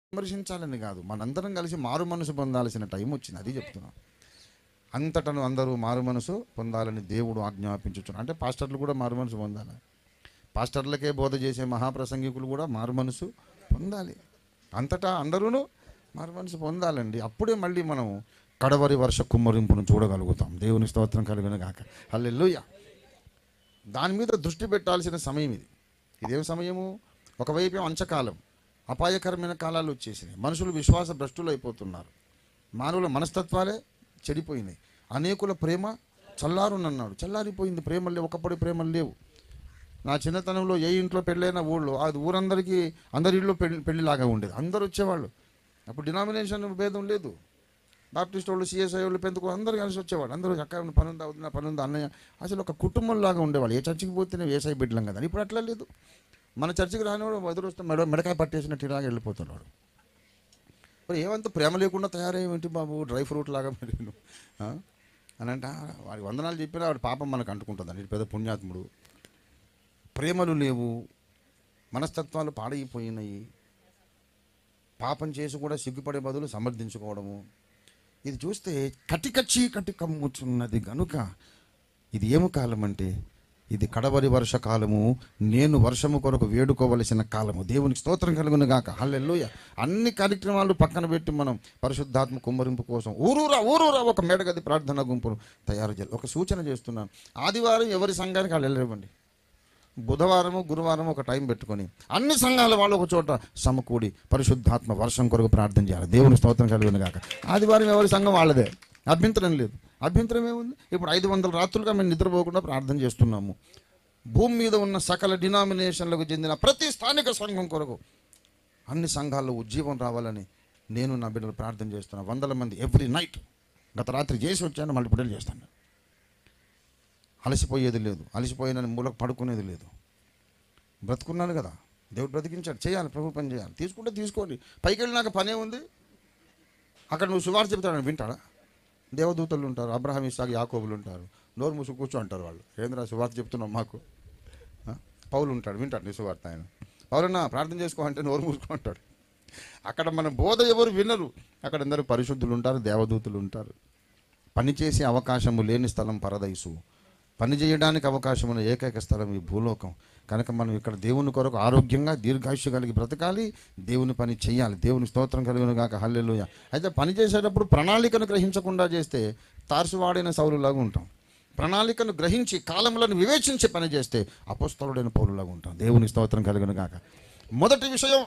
విమర్శించాలని కాదు మనందరం కలిసి మారు మనసు పొందాల్సిన టైం వచ్చింది అది చెప్తున్నాం అంతటను అందరూ మారు మనసు పొందాలని దేవుడు ఆజ్ఞాపించుచున్నాడు అంటే పాస్టర్లు కూడా మారు మనసు పొందాలి పాస్టర్లకే బోధ చేసే మహాప్రసంగికులు కూడా మారు మనసు పొందాలి అంతటా అందరూను మారు మనసు పొందాలండి అప్పుడే మళ్ళీ మనం కడవరి వర్ష కుమ్మరింపును చూడగలుగుతాం దేవుని స్తోత్రం కలిగిన గాక హల్లెలూయ దాని మీద దృష్టి పెట్టాల్సిన సమయం ఇది ఇదేం సమయము ఒకవైపు ఏమో అంచకాలం అపాయకరమైన కాలాలు వచ్చేసినాయి మనుషులు విశ్వాస భ్రష్టులు అయిపోతున్నారు మానవుల మనస్తత్వాలే చెడిపోయినాయి అనేకుల ప్రేమ చల్లారునన్నాడు చల్లారిపోయింది ప్రేమలు లేవు ఒకప్పటి ప్రేమలు లేవు నా చిన్నతనంలో ఏ ఇంట్లో పెళ్ళైన ఊళ్ళో అది ఊరందరికీ అందరి ఇళ్ళు పెళ్లి పెళ్లిలాగా ఉండేది అందరు వచ్చేవాళ్ళు అప్పుడు డినామినేషన్ భేదం లేదు బాప్టిస్ట్ వాళ్ళు సిఎస్ఐ వాళ్ళు పెందుకు అందరూ కలిసి వచ్చేవాళ్ళు అందరూ చక్కగా పని ఉందా అవుతుందా పని ఉందా అన్నయ్య అసలు ఒక కుటుంబంలాగా ఉండేవాళ్ళు ఏ చర్చికి పోతేనే వేసాయి బిడ్డలం కదా ఇప్పుడు అట్లా లేదు మన చర్చికి రానివాడు ఎదురు వస్తే మెడ మెడకాయ పట్టేసినట్టు ఇలాగ వెళ్ళిపోతున్నాడు మరి ఏమంత ప్రేమ లేకుండా తయారయ్యేంటి బాబు డ్రై ఫ్రూట్ లాగా మరి నువ్వు, ఆ? అని అంటే "ఆ, వాడి వందనాలు చెప్పినా వాడి పాపం మనకు అంటుకుంటుంది పెద్ద పుణ్యాత్ముడు ప్రేమలు లేవు మనస్తత్వాలు పాడైపోయినాయి పాపం చేసి కూడా సిగ్గుపడే బదులు సమర్థించుకోవడము ఇది చూస్తే కటిక చీకటి కమ్ముచున్నది గనుక ఇది ఏము కాలం అంటే ఇది కడవరి వర్షకాలము నేను వర్షము కొరకు వేడుకోవలసిన కాలము దేవునికి స్తోత్రం కలుగును గాక హల్లెలూయ అన్ని కార్యక్రమాలు పక్కన పెట్టి మనం పరిశుద్ధాత్మ కుమ్మరింపు కోసం ఊరూరా ఊరూరా ఒక మేడగది ప్రార్థన గుంపును తయారు చేయాలి ఒక సూచన చేస్తున్నాను ఆదివారం ఎవరి సంఘానికి వాళ్ళు వెళ్ళలేవండి బుధవారము గురువారం ఒక టైం పెట్టుకొని అన్ని సంఘాల వాళ్ళు ఒక చోట సమకూడి పరిశుద్ధాత్మ వర్షం కొరకు ప్రార్థన చేయాలి దేవుని స్తోత్రం కలిగిన గాక ఆదివారం ఎవరి సంఘం వాళ్ళదే అభ్యంతరం లేదు అభ్యంతరం ఏముంది ఇప్పుడు ఐదు వందల రాత్రులుగా మేము నిద్రపోకుండా ప్రార్థన చేస్తున్నాము భూమి మీద ఉన్న సకల డినామినేషన్లకు చెందిన ప్రతి స్థానిక సంఘం కొరకు అన్ని సంఘాల్లో ఉజ్జీవం రావాలని నేను నా బిడ్డలు ప్రార్థన చేస్తున్నాను వందల మంది ఎవ్రీ నైట్ గత రాత్రి చేసి వచ్చాను మళ్ళీ బిడ్డలు చేస్తాను అలసిపోయేది లేదు అలసిపోయిన మూలకు పడుకునేది లేదు బ్రతుకున్నాను కదా దేవుడు బ్రతికించాడు చేయాలి ప్రభు పని చేయాలి తీసుకుంటే తీసుకోండి పైకి వెళ్ళినాక పనే ఉంది అక్కడ నువ్వు సువార్త చెప్తాడని వింటాడా దేవదూతలు ఉంటారు అబ్రహాం ఇసాక్ యాకోబులు ఉంటారు నోరు మూసు కూర్చో అంటారు వాళ్ళు ఏంద్రా సువార్త చెప్తున్నావు మాకు ఆ? పౌలు ఉంటాడు వింటాడు నీ సువార్త ఆయన పౌలన్నా ప్రార్థన చేసుకో అంటే నోరు మూసుకో అంటాడు అక్కడ మన బోధ ఎవరు వినరు అక్కడ అందరూ పరిశుద్ధులు ఉంటారు దేవదూతులు ఉంటారు పని చేసే అవకాశము లేని స్థలం పరదైసు పని చేయడానికి అవకాశం ఉన్న ఏకైక స్థలం ఈ భూలోకం కనుక మనం ఇక్కడ దేవుని కొరకు ఆరోగ్యంగా దీర్ఘాయుష్య కలిగి బ్రతకాలి దేవుని పని చేయాలి దేవుని స్తోత్రం కలిగిన కాక హల్లెలూయ అయితే పని చేసేటప్పుడు ప్రణాళికను గ్రహించకుండా చేస్తే తార్సువాడైన సౌలులాగా ఉంటాం ప్రణాళికను గ్రహించి కాలములను వివేచించి పని చేస్తే అపస్తలుడైన పౌరులాగా ఉంటాం దేవుని స్తోత్రం కలిగిన కాక మొదటి విషయం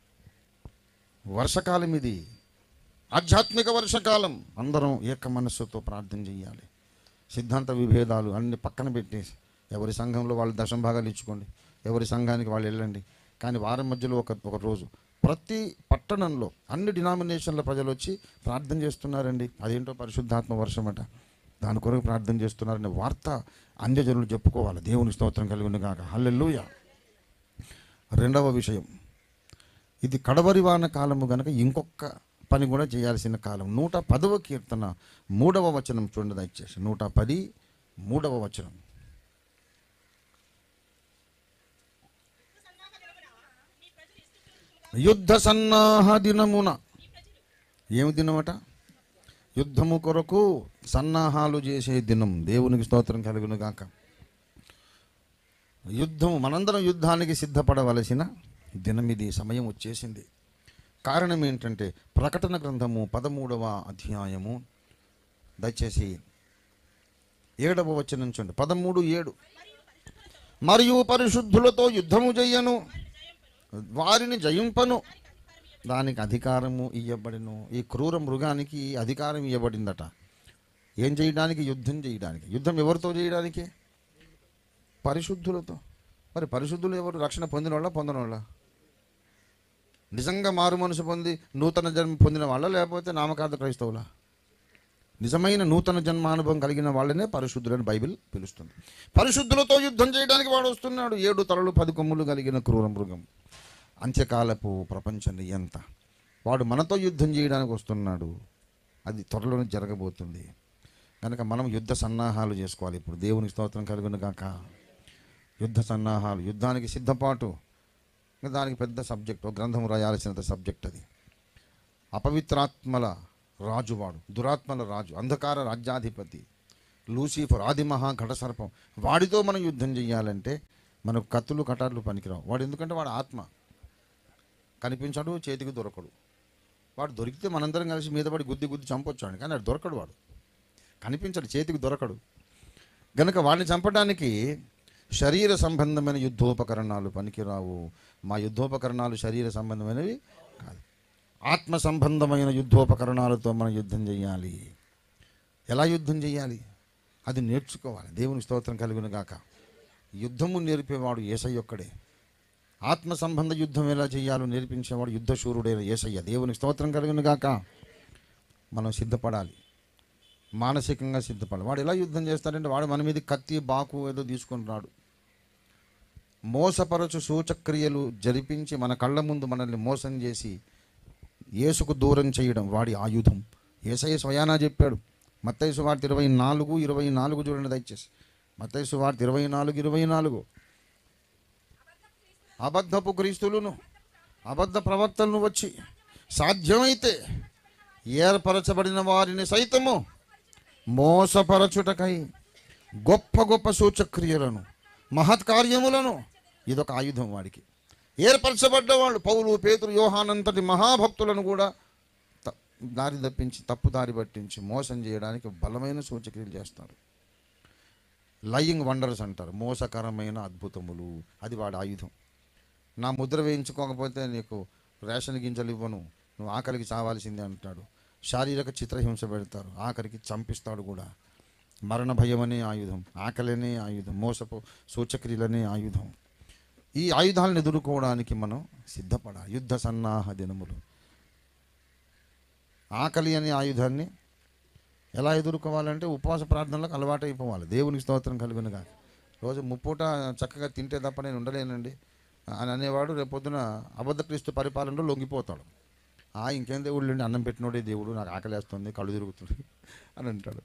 వర్షకాలం ఇది ఆధ్యాత్మిక వర్షకాలం అందరం ఏక మనస్సుతో ప్రార్థన చేయాలి సిద్ధాంత విభేదాలు అన్ని పక్కన పెట్టేసి ఎవరి సంఘంలో వాళ్ళు దశం భాగాలు ఇచ్చుకోండి ఎవరి సంఘానికి వాళ్ళు వెళ్ళండి కానీ వారం మధ్యలో ఒక ఒక రోజు ప్రతి పట్టణంలో అన్ని డినామినేషన్ల ప్రజలు వచ్చి ప్రార్థన చేస్తున్నారండి అదేంటో పరిశుద్ధాత్మ వర్షం అట దాని కొరకు ప్రార్థన చేస్తున్నారనే వార్త అన్యజనులు చెప్పుకోవాలి దేవుని స్తోత్రం కలిగి కాక హల్లెలూయా రెండవ విషయం ఇది కడవరి వాన కాలము గనక ఇంకొక పని కూడా చేయాల్సిన కాలం నూట పదవ కీర్తన మూడవ వచనం చూడండి దయచేసి నూట పది మూడవ వచనం యుద్ధ సన్నాహ దినమున ఏమి దినమట యుద్ధము కొరకు సన్నాహాలు చేసే దినం దేవునికి స్తోత్రం కలుగును గాక యుద్ధం మనందరం యుద్ధానికి సిద్ధపడవలసిన దినం ఇది సమయం వచ్చేసింది కారణం ఏంటంటే ప్రకటన గ్రంథము పదమూడవ అధ్యాయము దయచేసి ఏడవ వచనం చూడండి పదమూడు ఏడు మరియు పరిశుద్ధులతో యుద్ధము చెయ్యను వారిని జయింపను దానికి అధికారము ఇవ్వబడిను ఈ క్రూర మృగానికి అధికారం ఇవ్వబడిందట ఏం చేయడానికి యుద్ధం చేయడానికి యుద్ధం ఎవరితో చేయడానికి పరిశుద్ధులతో మరి పరిశుద్ధులు ఎవరు రక్షణ పొందిన వాళ్ళ పొందిన వాళ్ళ నిజంగా మారు మనసు పొంది నూతన జన్మ పొందిన వాళ్ళ లేకపోతే నామకార్థ క్రైస్తవుల నిజమైన నూతన జన్మానుభవం కలిగిన వాళ్ళనే పరిశుద్ధులని బైబిల్ పిలుస్తుంది పరిశుద్ధులతో యుద్ధం చేయడానికి వాడు వస్తున్నాడు ఏడు తలలు పది కొమ్ములు కలిగిన క్రూర మృగం అంత్యకాలపు ప్రపంచ నియంత వాడు మనతో యుద్ధం చేయడానికి వస్తున్నాడు అది త్వరలోనే జరగబోతుంది కనుక మనం యుద్ధ సన్నాహాలు చేసుకోవాలి ఇప్పుడు దేవునికి స్తోత్రం కలుగును గాక యుద్ధ సన్నాహాలు యుద్ధానికి సిద్ధపాటు ఇంకా దానికి పెద్ద సబ్జెక్ట్ ఒక గ్రంథం రాయాల్సినంత సబ్జెక్ట్ అది అపవిత్రాత్మల రాజువాడు దురాత్మల రాజు అంధకార రాజ్యాధిపతి లూసిఫర్ ఆది మహా ఘటసర్పం వాడితో మనం యుద్ధం చేయాలంటే మనకు కత్తులు కటార్లు పనికిరావు వాడు ఎందుకంటే వాడు ఆత్మ కనిపించడు చేతికి దొరకడు వాడు దొరికితే మనందరం కలిసి మీద పడి గుద్ది గుద్ది చంపొచ్చాడు కానీ వాడు దొరకడు వాడు కనిపించడు చేతికి దొరకడు గనుక వాడిని చంపడానికి శరీర సంబంధమైన యుద్ధోపకరణాలు పనికిరావు మా యుద్ధోపకరణాలు శరీర సంబంధమైనవి కాదు ఆత్మ సంబంధమైన యుద్ధోపకరణాలతో మనం యుద్ధం చేయాలి ఎలా యుద్ధం చేయాలి అది నేర్చుకోవాలి దేవుని స్తోత్రం కలుగును గాక యుద్ధము నేర్పేవాడు ఏసయ్య ఒక్కడే ఆత్మ సంబంధ యుద్ధం ఎలా చేయాలో నేర్పించేవాడు యుద్ధశూరుడైన ఏసయ్య దేవుని స్తోత్రం కలుగును గాక మనం సిద్ధపడాలి మానసికంగా సిద్ధపడాలి వాడు ఎలా యుద్ధం చేస్తాడంటే వాడు మన మీద కత్తి బాకు ఏదో తీసుకొని రాడు మోసపరచు సూచక్రియలు జరిపించి మన కళ్ళ ముందు మనల్ని మోసం చేసి యేసుకు దూరం చేయడం వాడి ఆయుధం ఏసయ్య స్వయానా చెప్పాడు మత్తయి సువార్త ఇరవై నాలుగు ఇరవై నాలుగు చూడండి దయచేసి మత్తయి సువార్త ఇరవై నాలుగు ఇరవై నాలుగు అబద్ధపు క్రీస్తులను అబద్ధ ప్రవర్తనలు వచ్చి సాధ్యమైతే ఏర్పరచబడిన వారిని సైతము మోసపరచుటకై గొప్ప గొప్ప సూచక్రియలను మహత్కార్యములను ఇదొక ఆయుధం వాడికి ఏర్పరచబడ్డ వాళ్ళు పౌలు పేతురు యోహానంతటి మహాభక్తులను కూడా త- దారి తప్పించి తప్పు దారి పట్టించి మోసం చేయడానికి బలమైన సూచక్రియలు చేస్తారు లయింగ్ వండర్స్ అంటారు మోసకరమైన అద్భుతములు అది వాడి ఆయుధం నా ముద్ర వేయించుకోకపోతే నీకు రేషన్ గింజలు ఇవ్వను నువ్వు ఆకలికి చావాల్సిందే అంటాడు శారీరక చిత్రహింస పెడతారు ఆఖరికి చంపిస్తాడు కూడా మరణ భయం అనే ఆయుధం ఆకలనే ఆయుధం మోసపు సూచక్రియలనే ఆయుధం ఈ ఆయుధాలను ఎదుర్కోవడానికి మనం సిద్ధపడాలి యుద్ధ సన్నాహ దినములు ఆకలి అనే ఆయుధాన్ని ఎలా ఎదుర్కోవాలంటే ఉపవాస ప్రార్థనలకు అలవాటు అయిపోవాలి దేవునికి స్తోత్రం కలుగునుగా రోజు ముప్పూట చక్కగా తింటే తప్ప నేను ఉండలేనండి అని అనేవాడు రేపొద్దున అబద్ధ క్రీస్తు పరిపాలనలో లొంగిపోతాడు ఆ ఇంకేం దేవుడు అండి అన్నం పెట్టినోడే దేవుడు నాకు ఆకలేస్తుంది కళ్ళు తిరుగుతుంది అని అంటాడు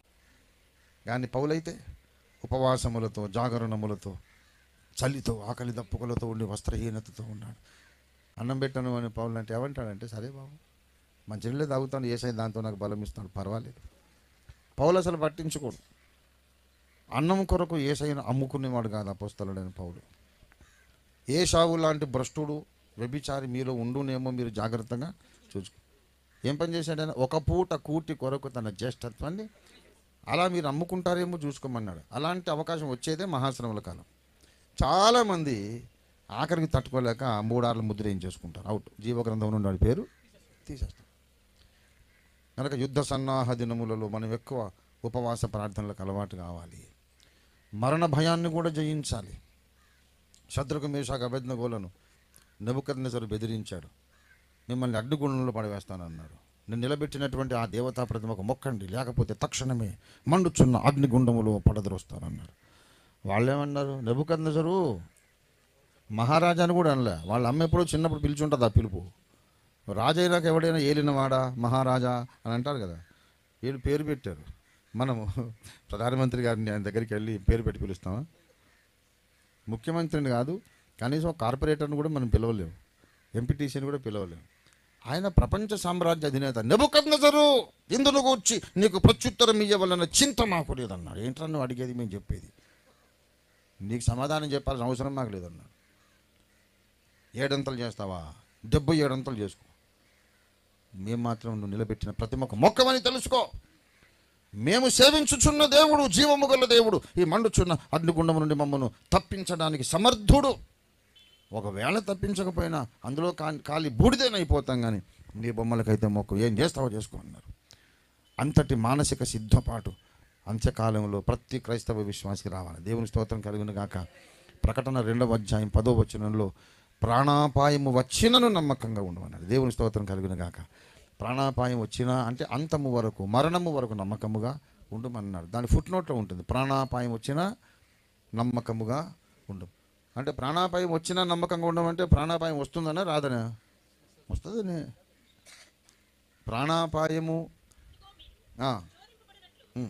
కానీ పౌలైతే ఉపవాసములతో జాగరణములతో చలితో ఆకలి దప్పుకలతో ఉండి వస్త్రహీనతతో ఉన్నాడు అన్నం పెట్టను అని పౌలు అంటే ఏమంటాడంటే సరే బాబు మంచి నీళ్ళే తాగుతాను ఏసై దాంతో నాకు బలం ఇస్తాడు పర్వాలేదు పౌలు అసలు పట్టించుకోడు అన్నం కొరకు ఏసైన అమ్ముకునేవాడు కాదు అపోస్తలుడైన పౌలు ఏ షావు లాంటి భ్రష్టుడు వ్యభిచారి మీలో ఉండునేమో మీరు జాగ్రత్తగా చూసుకో ఏం పని చేశాడైనా ఒక పూట కూటి కొరకు తన జ్యేష్ఠత్వాన్ని అలా మీరు అమ్ముకుంటారేమో చూసుకోమన్నాడు అలాంటి అవకాశం వచ్చేదే మహాశ్రమల కాలం చాలామంది ఆఖరికి తట్టుకోలేక మూడార్ల ముద్ర ఏం చేసుకుంటారు అవుట్ జీవగ్రంథం నుండి వాడి పేరు తీసేస్తారు కనుక యుద్ధ సన్నాహ దినములలో మనం ఎక్కువ ఉపవాస ప్రార్థనలకు అలవాటు కావాలి మరణ భయాన్ని కూడా జయించాలి శత్రుకు మేషాకు అభెజ్ఞగోలను నెబుకద్నెసరు బెదిరించాడు మిమ్మల్ని అడ్డుగుండంలో పడవేస్తానన్నాడు నేను నిలబెట్టినటువంటి ఆ దేవతా ప్రతిమకు మొక్కండి లేకపోతే తక్షణమే మండుచున్న అగ్నిగుండములో పడద్రోస్తానన్నాడు వాళ్ళేమన్నారు నెబుకద్నెసరు మహారాజాని కూడా అనలే వాళ్ళ అమ్మ ఎప్పుడో చిన్నప్పుడు పిలిచుంటుంది ఆ పిలుపు రాజైనాక ఎవడైనా ఏలినవాడా మహారాజా అని అంటారు కదా వీళ్ళు పేరు పెట్టారు మనము ప్రధానమంత్రి గారిని ఆయన దగ్గరికి వెళ్ళి పేరు పెట్టి పిలుస్తామా ముఖ్యమంత్రిని కాదు కనీసం ఒక కార్పొరేటర్ని కూడా మనం పిలవలేము ఎంపీటీసీని కూడా పిలవలేము ఆయన ప్రపంచ సామ్రాజ్య అధినేత నెబుకద్నెసరు ఇందును కూర్చి నీకు ప్రత్యుత్తరం ఇవ్వవలన చింత మాకు లేదన్నాడు ఏంట్రా నువ్వు అడిగేది మేము చెప్పేది నీకు సమాధానం చెప్పాల్సిన అవసరం మాకు లేదన్నాడు ఏడంతలు చేస్తావా డెబ్బై ఏడంతలు చేసుకో మేము మాత్రం నువ్వు నిలబెట్టిన ప్రతిమకు మొక్కమని తెలుసుకో మేము సేవించుచున్న దేవుడు జీవము గల దేవుడు ఈ మండుచున్న అగ్నిగుండము నుండి మమ్మను తప్పించడానికి సమర్థుడు ఒకవేళ తప్పించకపోయినా అందులో కా కాలి బూడిదేనైపోతాం కానీ నీ బొమ్మలకైతే మొక్కు ఏం చేస్తావో చేసుకో అన్నారు అంతటి మానసిక సిద్ధపాటు అంత్యకాలంలో ప్రతి క్రైస్తవ విశ్వాసికి రావాలి దేవుని స్తోత్రం కలుగును గాక ప్రకటన రెండవ అధ్యాయం పదో వచనంలో ప్రాణాపాయము వచ్చినను నమ్మకంగా ఉండమన్నాడు దేవుని స్తోత్రం కలుగును గాక ప్రాణాపాయం వచ్చినా అంటే అంతము వరకు మరణము వరకు నమ్మకముగా ఉండమన్నాడు దాని ఫుట్ నోట్లో ఉంటుంది ప్రాణాపాయం వచ్చినా నమ్మకముగా ఉండు అంటే ప్రాణాపాయం వచ్చినా నమ్మకంగా ఉండమంటే ప్రాణాపాయం వస్తుందనా రాదనా వస్తుందనే ప్రాణాపాయము ఆ, ఉమ్,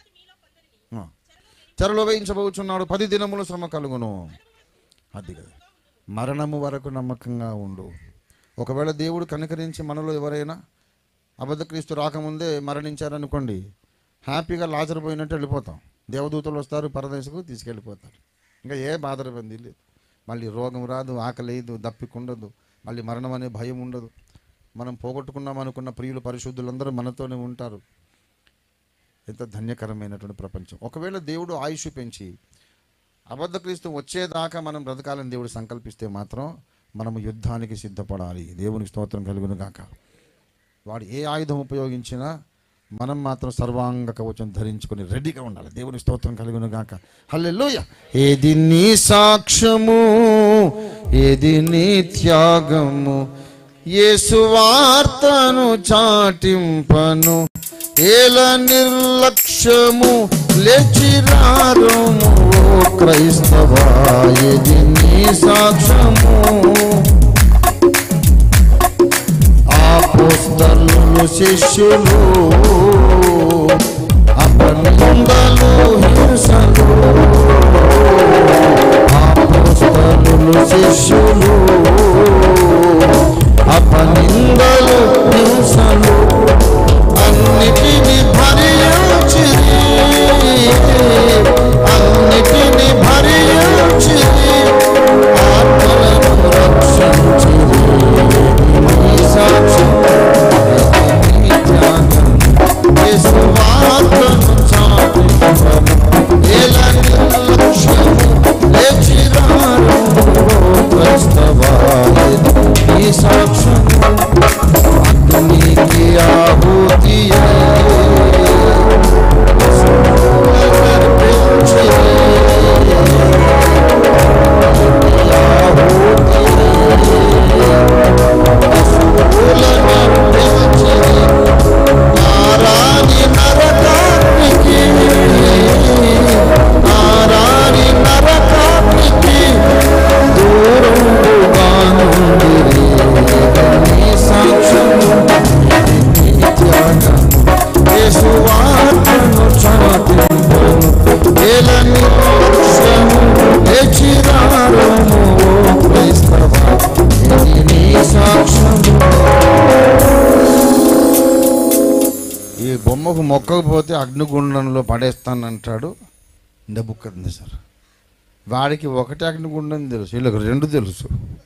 ఆ. చెరలో వేయించబోచున్నాడు పది దినములు శ్రమ కలుగును అది కదా మరణము వరకు నమ్మకంగా ఉండు ఒకవేళ దేవుడు కనికరించి మనలో ఎవరైనా అబద్ధక్రీస్తు రాకముందే మరణించారనుకోండి హ్యాపీగా లాజరిపోయినట్టు వెళ్ళిపోతాం దేవదూతలు వస్తారు పరదేశకు తీసుకెళ్ళిపోతారు ఇంకా ఏ బాధ ఇబ్బంది లేదు మళ్ళీ రోగం రాదు ఆకలేదు దప్పికుండదు మళ్ళీ మరణం అనే భయం ఉండదు మనం పోగొట్టుకున్నాం అనుకున్న ప్రియులు పరిశుద్ధులందరూ మనతోనే ఉంటారు ఎంత ధన్యకరమైనటువంటి ప్రపంచం ఒకవేళ దేవుడు ఆయుష్ పెంచి అబద్ధ క్రీస్తు వచ్చేదాకా మనం బ్రతకాలని దేవుడు సంకల్పిస్తే మాత్రం మనము యుద్ధానికి సిద్ధపడాలి దేవునికి స్తోత్రం కలుగును గాక వాడు ఏ ఆయుధం ఉపయోగించినా మనం మాత్రం సర్వాంగ కవచం ధరించుకొని రెడీగా ఉండాలి దేవుని స్తోత్రం కలుగును గాక హల్లెలూయా ఏది నీ సాక్ష్యము ఏది నీ త్యాగము యేసు వార్తను చాటింపను ఏల నిర్లక్ష్యము లేచిరారుము ఓ క్రైస్తవా ఏది నీ సాక్ష్యము అపోస్తలు శిష్యులు అపనిందలు హింసలు అపోస్తలు శిష్యులు అపనిందలు హింసలు అన్నిటిని భరించిరి అన్నిటిని భరించిరి ఆత్మలను రక్షించిరి నీ సాక్ష్యం నీ త్యాగం యేసు వార్తను చాటింపను ఎలా నిర్లక్ష్యము లేచిరారు క్రైస్తవా నీ సాక్ష్యం అగ్నికి ఆహుతి నారాని నరకానికి నారాని నరకానికి దూరంగా నుండిరి నీ సాక్ష్యము నీ త్యాగం యేసు వార్తను చాటింపను ఏల నిర్లక్ష్యము లేచిరారము ఓ క్రైస్తవా ఇది నీ సాక్ష్యము ఈ బొమ్మకు మొక్కకపోతే అగ్నిగుండంలో పడేస్తానంటాడు నెబుక్కద్ది సార్ వాడికి ఒకటి అగ్నిగుండం తెలుసు వీళ్ళకి రెండు తెలుసు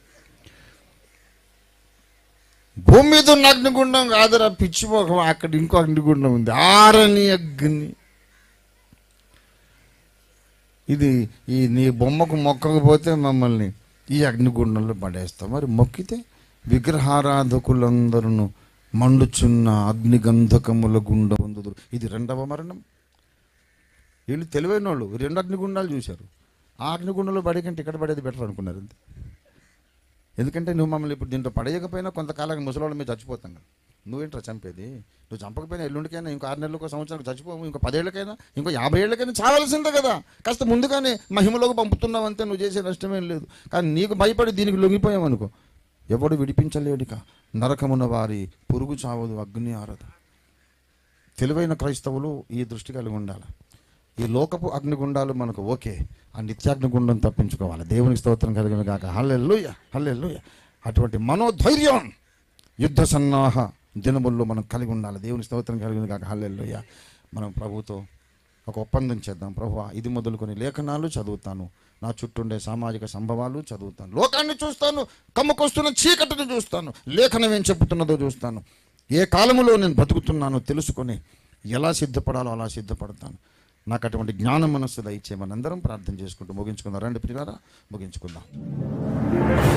భూమి మీద ఉన్న అగ్నిగుండం కాదురా పిచ్చిపోక అక్కడ ఇంకో అగ్నిగుండం ఉంది ఆరని అగ్ని ఇది ఈ నీ బొమ్మకు మొక్కకపోతే మమ్మల్ని ఈ అగ్నిగుండంలో పడేస్తాం మరి మొక్కితే విగ్రహారాధకులందరూ మండుచున్న అగ్నిగంధకముల గుండ పొందుదురు ఇది రెండవ మరణం వీళ్ళు తెలివైన వాళ్ళు రెండు అగ్నిగుండాలు చూశారు ఆ అగ్నిగుండంలో పడే కంటే ఇక్కడ పడేది బెటర్ అనుకున్నారు అంతే ఎందుకంటే నువ్వు మమ్మల్ని ఇప్పుడు దీంట్లో పడేయకపోయినా కొంతకాలానికి ముసలోళ్ళ మీద చచ్చిపోతాం కదా నువ్వేంట్రా చంపేది నువ్వు చంపకపోయినా ఎల్లుండికైనా ఇంకో ఆరు నెలలకు సంవత్సరానికి చచ్చిపోవు ఇంకో పదేళ్ళకైనా ఇంకో యాభై ఏళ్ళకైనా చావాల్సిందే కదా కాస్త ముందుగానే మహిమలోకి పంపుతున్నావు అంతే నువ్వు చేసే నష్టమేం లేదు కానీ నీకు భయపడి దీనికి లొంగిపోయావు అనుకో ఎవడు విడిపించలేడిక నరకమున వారి పురుగు చావదు అగ్ని ఆరదు తెలివైన క్రైస్తవులు ఈ దృష్టి కలిగి ఉండాలి ఈ లోకపు అగ్నిగుండాలు మనకు ఓకే ఆ నిత్యాగ్నిగుండం తప్పించుకోవాలి దేవునికి స్తోత్రం కలిగిన కాక హల్లెలూయ హల్లెలూయ అటువంటి మనోధైర్యం యుద్ధ సన్నాహ దినముల్లో మనం కలిగి ఉండాలి దేవుని స్తోత్రం కలిగిన కాక హల్లెలూయ మనం ప్రభుతో ఒక ఒప్పందం చేద్దాం ప్రభు ఇది మొదలుకొని లేఖనాలు చదువుతాను నా చుట్టూండే సామాజిక సంభవాలు చదువుతాను లోకాన్ని చూస్తాను కమ్ముకొస్తున్న చీకటిని చూస్తాను లేఖనం ఏం చెబుతున్నదో చూస్తాను ఏ కాలములో నేను బతుకుతున్నానో తెలుసుకొని ఎలా సిద్ధపడాలో అలా సిద్ధపడతాను నాకు అటువంటి జ్ఞానం మనస్సు దయచేయమని అందరం ప్రార్థన చేసుకుంటూ ముగించుకుందాం రండి ప్రియారా ముగించుకుందాం